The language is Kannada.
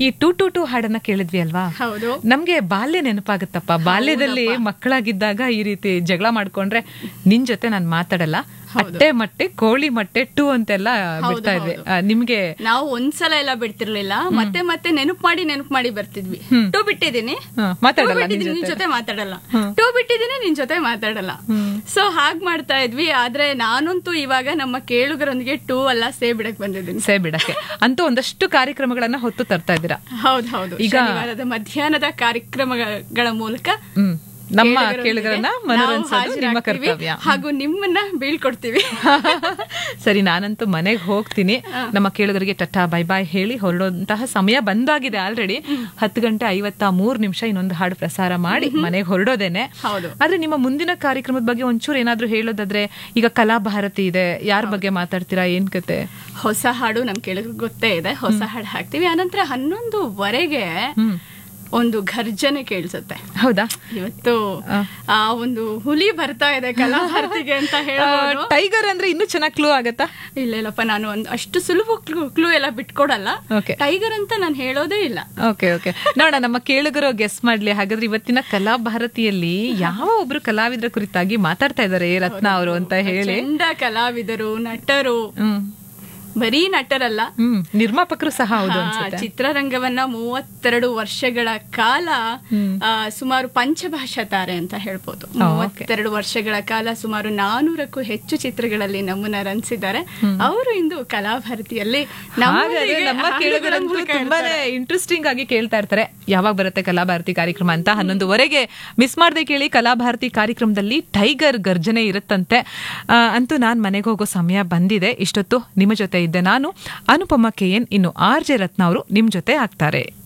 ಈ ಟೂ ಟೂ ಟೂ ಹಾಡನ್ನ ಕೇಳಿದ್ವಿ ಅಲ್ವಾ ಹೌದು ನಮ್ಗೆ ಬಾಲ್ಯ ನೆನಪಾಗುತ್ತಪ್ಪ ಬಾಲ್ಯದಲ್ಲಿ ಮಕ್ಕಳಾಗಿದ್ದಾಗ ಈ ರೀತಿ ಜಗಳ ಮಾಡ್ಕೊಂಡ್ರೆ ನಿನ್ ಜೊತೆ ನಾನ್ ಮಾತಾಡಲ್ಲ ಅಟ್ಟೆ ಮಟ್ಟೆ ಕೋಳಿ ಮೊಟ್ಟೆ ಟೂ ಅಂತೆಲ್ಲ ಬಿಡ್ತಾ ಇದ್ವಿ ಆ, ನಿಮ್ಗೆ ನಾವು ಒಂದ್ಸಲ ಎಲ್ಲ ಬಿಡ್ತಿರ್ಲಿಲ್ಲ ಮತ್ತೆ ಮತ್ತೆ ನೆನಪು ಮಾಡಿ ನೆನಪು ಮಾಡಿ ಬರ್ತಿದ್ವಿ ಟೂ ಬಿಟ್ಟಿದ್ದೀನಿ ಹಾ, ಟೂ ಮಾತಾಡಲ್ಲ ನಿನ್ ಬಿಟ್ಟಿದ್ದೀನಿ ನಿನ್ ಜೊತೆ ಜೊತೆ ಮಾತಾಡಲ್ಲ ಟೂ ಬಿಟ್ಟಿದ್ದೀನಿ ನಿನ್ ಜೊತೆ ಮಾತಾಡಲ್ಲ ಸೊ ಹಾಗ್ ಮಾಡ್ತಾ ಇದ್ವಿ ಆದ್ರೆ ನಾನಂತೂ ಇವಾಗ ನಮ್ಮ ಕೇಳುಗರೊಂದಿಗೆ ಟೂ ಅಲ್ಲ ಸೇ ಬಿಡಕ್ ಬಂದಿದ್ದೀನಿ ಸೇ ಬಿಡಕ್ಕೆ ಅಂತೂ ಒಂದಷ್ಟು ಕಾರ್ಯಕ್ರಮಗಳನ್ನ ಹೊತ್ತು ತರ್ತಾ ಇದ್ದೀರಾ ಹೌದು ಹೌದು ಈಗ- ಶನಿವಾರದ ಮಧ್ಯಾಹ್ನದ ಕಾರ್ಯಕ್ರಮಗಳ ಮೂಲಕ ಹ್ಮ್ ನಮ್ಮ ಕೇಳುಗರೊಂದಿಗೆ ಕೇಳುಗರನ್ನ ನಾವು ಮನೋರಂಜಿಸೋದು ನಿಮ್ಮ ಹಾಜರಾಗ್ತೀವಿ ಕರ್ತವ್ಯ ಹಾಗೂ ನಿಮ್ಮನ್ನ ಬೀಳ್ಕೊಡ್ತೀವಿ ಸರಿ ನಾನಂತೂ ಮನೆಗೆ ಹೋಗ್ತೀನಿ ನಮ್ಮ ಕೇಳುಗರಿಗೆ ಟಟಾ ಬೈ ಬಾಯ್ ಹೇಳಿ ಹೊರಡುವಂತಹ ಸಮಯ ಬಂದಾಗಿದೆ ಆಲ್ರೆಡಿ ಹತ್ತು ಗಂಟೆ ಐವತ್ತ ಮೂರು ನಿಮಿಷ ಇನ್ನೊಂದು ಹಾಡು ಪ್ರಸಾರ ಮಾಡಿ ಮನೆಗೆ ಹೊರಡೋದೇನೆ ಹೌದು ಆದ್ರೆ ನಿಮ್ಮ ಮುಂದಿನ ಕಾರ್ಯಕ್ರಮದ ಬಗ್ಗೆ ಒಂಚೂರು ಏನಾದ್ರೂ ಹೇಳೋದಾದ್ರೆ ಈಗ ಕಲಾಭಾರತಿ ಇದೆ ಯಾರ ಬಗ್ಗೆ ಮಾತಾಡ್ತೀರಾ ಏನ್ ಕತೆ ಹೊಸ ಹಾಡು ನಮ್ ಕೇಳಿದ್ರು ಗೊತ್ತೇ ಇದೆ ಹೊಸ ಹಾಡು ಹಾಕ್ತಿವಿ ಆನಂತರ ಹನ್ನೊಂದುವರೆಗೆ ಹ್ಮ್ ಒಂದು ಘರ್ಜನೆ ಕೇಳಿಸುತ್ತೆ ಹೌದಾ ಇವತ್ತು ಆ ಒಂದು ಹುಲಿ ಬರ್ತಾ ಇದೆ ಕಲಾಭಾರತಿಗೆ ಅಂತ ಹೇಳ್ಬೋದು ಟೈಗರ್ ಅಂದ್ರೆ ಇನ್ನೂ ಚೆನ್ನಾಗಿ ಕ್ಲೂ ಆಗತ್ತಾ ಇಲ್ಲ ಇಲ್ಲಪ್ಪ ನಾನು ಒಂದು ಅಷ್ಟು ಸುಲಭ ಕ್ಲೂ ಎಲ್ಲ ಬಿಟ್ಕೊಡಲ್ಲ ಓಕೆ ಟೈಗರ್ ಅಂತ ನಾನು ಹೇಳೋದೇ ಇಲ್ಲ ಓಕೆ ಓಕೆ ನೋಡ ನಮ್ಮ ಕೇಳುಗರು ಗೆಸ್ ಮಾಡ್ಲಿ ಹಾಗಾದ್ರೆ ಇವತ್ತಿನ ಕಲಾ ಭಾರತಿಯಲ್ಲಿ ಯಾವ ಒಬ್ರು ಕಲಾವಿದರ ಕುರಿತಾಗಿ ಮಾತಾಡ್ತಾ ಇದಾರೆ ರತ್ನ ಅವರು ಅಂತ ಹೇಳಿ ಚಂಡ ಕಲಾವಿದರು ನಟರು ಹ್ಮ್ ಬರೀ ನಟರಲ್ಲ ಹ್ಮ್ ನಿರ್ಮಾಪಕರು ಸಹ ಹೌದು ಆ, ಅನ್ಸುತ್ತೆ ಚಿತ್ರರಂಗವನ್ನ ಮೂವತ್ತೆರಡು ವರ್ಷಗಳ ಕಾಲ ಆ, ಸುಮಾರು ಪಂಚಭಾಷಾ ತಾರೆ ಅಂತ ಹೇಳ್ಬೋದು ಮೂವತ್ತೆರಡು ವರ್ಷಗಳ ಕಾಲ ಸುಮಾರು ನಾನೂರಕ್ಕೂ ಹೆಚ್ಚು ಚಿತ್ರಗಳಲ್ಲಿ ನಮ್ಮನ್ನ ರಂಜಿಸಿದ್ದಾರೆ ಅವರು ಇಂದು ಕಲಾಭಾರತಿಯಲ್ಲಿ ಹಾಗಾದ್ರೆ ನಮ್ಮೊಂದಿಗೆ ನಮ್ಮ ಹಾಡುಗಳ ಕೇಳುಗರಂತೂ ಮೂಲಕ ತುಂಬಾನೇ ಇಂಟ್ರೆಸ್ಟಿಂಗ್ ಆಗಿ ಕೇಳ್ತಾ ಇರ್ತಾರೆ ಯಾವಾಗ ಬರುತ್ತೆ ಕಲಾಭಾರತಿ ಕಾರ್ಯಕ್ರಮ ಅಂತ ಹನ್ನೊಂದುವರೆಗೆ ಮಿಸ್ ಮಾಡದೆ ಕೇಳಿ ಕಲಾಭಾರತಿ ಕಾರ್ಯಕ್ರಮದಲ್ಲಿ ಟೈಗರ್ ಗರ್ಜನೆ ಇರುತ್ತಂತೆ ಆ, ಅಂತೂ ನಾನ್ ಮನೆಗೆ ಹೋಗೋ ಸಮಯ ಬಂದಿದೆ ಇಷ್ಟೊತ್ತು ನಿಮ್ಮ ಜೊತೆ ಇದ್ದೆ ನಾನು ಅನುಪಮ ಕೆ ಎನ್ ಇನ್ನು ಆರ್ ಜೆ ರತ್ನ ಅವರು ನಿಮ್ ಜೊತೆ ಆಗ್ತಾರೆ